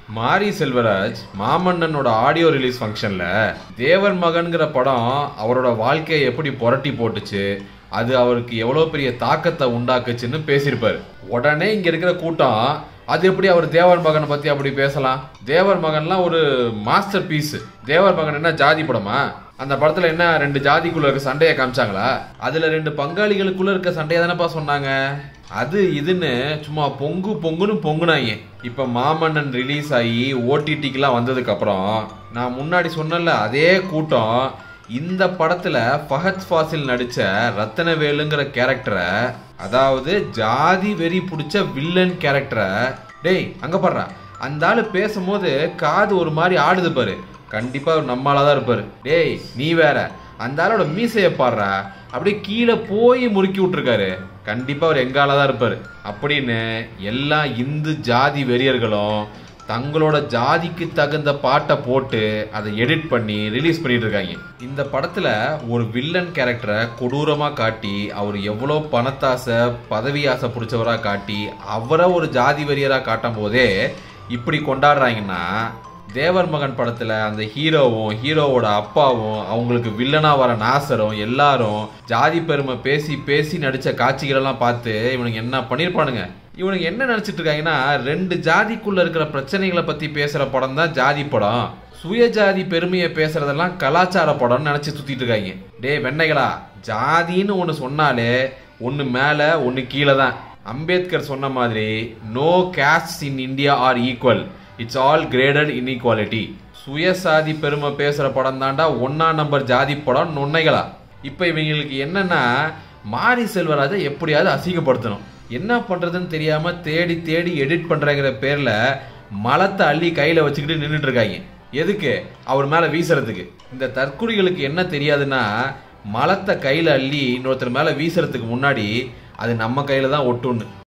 மாரி Selvaraj மாமன்னனோட audio release ஃபங்க்ஷன்ல தேவர் மகன்கிற படம் அவரோட வாழ்க்கையை எப்படி புரட்டி போட்டுச்சு அது அவருக்கு எவ்வளவு பெரிய தாக்கத்தை உண்டாக்குச்சுன்னு பேசியிருப்பாரு உடனே இங்க இருக்கிற கூட்டம் அது எப்படி அவர் தேவர் மகனை பத்தி அப்படி பேசலாம் தேவர் மகன்லாம் ஒரு மாஸ்டர் பீஸ் தேவர் மகன் என்ன ஜாதி படமா அந்த படத்துல என்ன ரெண்டு ஜாதிக்குள்ள இருக்க சண்டையை காமிச்சாங்களா அதுல ரெண்டு பங்காளிகளுக்குள்ள இருக்க சண்டையை தானப்பா சொன்னாங்க அது இதுன்னு சும்மா பொங்கு பொங்குன்னு பொங்குனாங்க இப்ப மாமன்னன் ரிலீஸ் ஆகி ஓடிடிக்கெல்லாம் வந்ததுக்கு அப்புறம் நான் முன்னாடி சொன்னல அதே கூட்டம் இந்த படத்துல ஃபஹத் ஃபாசில் நடிச்ச ரத்தனவேலுங்கிற கேரக்டரை அதாவது ஜாதி வெறி பிடிச்ச வில்லன் கேரக்டரை டேய் அங்க பாடுறா அந்த ஆளு பேசும்போது காது ஒரு மாதிரி ஆடுது பாரு கண்டிப்பா அவர் நம்மளால தான் இருப்பாரு டேய் நீ வேற அந்த ஆளோட மீசைய பாடுறா அப்படியே கீழே போய் முறுக்கி விட்டுருக்காரு கண்டிப்பா அவர் எங்கால தான் இருப்பாரு அப்படின்னு எல்லா இந்து ஜாதி வெறியர்களும் தங்களோட ஜாதிக்கு தகுந்த பாட்டை போட்டு அதை எடிட் பண்ணி ரிலீஸ் பண்ணிட்டு இருக்காங்க இந்த படத்துல ஒரு வில்லன் கேரக்டரை கொடூரமா காட்டி அவர் எவ்வளோ பணத்தாசை பதவி ஆசை பிடிச்சவரா காட்டி அவரை ஒரு ஜாதி வெறியரா காட்டும் போதே இப்படி கொண்டாடுறாங்கன்னா தேவர் மகன் படத்துல அந்த ஹீரோவும் ஹீரோவோட அப்பாவும் அவங்களுக்கு வில்லனா வர நாசரும் எல்லாரும் ஜாதி பெருமை பேசி பேசி நடிச்ச காட்சிகள் எல்லாம் பார்த்து இவனுக்கு என்ன பண்ணிருப்பானுங்க இவனுக்கு என்ன நினைச்சிட்டு இருக்காங்கன்னா ரெண்டு ஜாதிக்குள்ள இருக்கிற பிரச்சனைகளை பத்தி பேசுற படம் தான் ஜாதி படம் சுயஜாதி பெருமையை பேசுறதெல்லாம் கலாச்சார படம்னு நினைச்சு சுத்திட்டு இருக்காங்க டேய் வெண்ணைகளா ஜாதின்னு ஒன்று சொன்னாலே ஒன்று மேலே ஒன்று கீழே தான் அம்பேத்கர் சொன்ன மாதிரி no casts in India are equal it's all graded inequality சுயசாதி பெருமை பேசுற படம் தாண்டா ஒன்னா நம்பர் ஜாதி படம் நொன்னைகளா இப்போ இவங்களுக்கு என்னன்னா மாரி செல்வராஜை எப்படியாவது அசிங்கப்படுத்தணும் என்ன பண்றதுன்னு தெரியாம தேடி தேடி எடிட் பண்றங்கிற பேர்ல மலத்தை அள்ளி கையில வச்சுக்கிட்டு நின்றுட்டு இருக்காங்க எதுக்கு அவர் மேல வீசுறதுக்கு இந்த தற்குறிகளுக்கு என்ன தெரியாதுன்னா மலத்தை கையில அள்ளி இன்னொருத்தர் மேல வீசுறதுக்கு முன்னாடி அது நம்ம கையில தான் ஒட்டுன்னு